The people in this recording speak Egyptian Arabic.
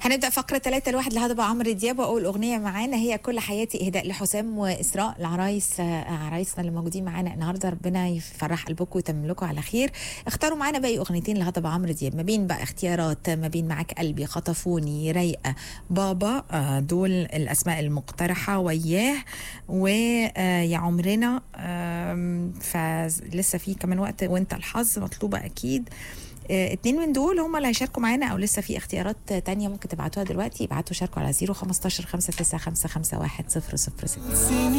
هنبدا فقره ثلاثة الواحد لهضبة عمرو دياب واول اغنيه معانا هي كل حياتي اهداء لحسام واسراء العرايس آه، عرايسنا اللي موجودين معانا النهارده ربنا يفرح قلبكم ويتمم لكم على خير اختاروا معانا باقي اغنيتين لهضبة عمرو دياب ما بين بقى اختيارات ما بين معاك قلبي خطفوني رايقه بابا آه، دول الاسماء المقترحه وياه ويا عمرنا آم، فلسه في كمان وقت وانت الحظ مطلوبه اكيد آه، اتنين من دول هم اللي هيشاركوا معانا او لسه في اختيارات تانية ممكن تبعتوها دلوقتي ابعتوا شاركوا على 015 595 51 006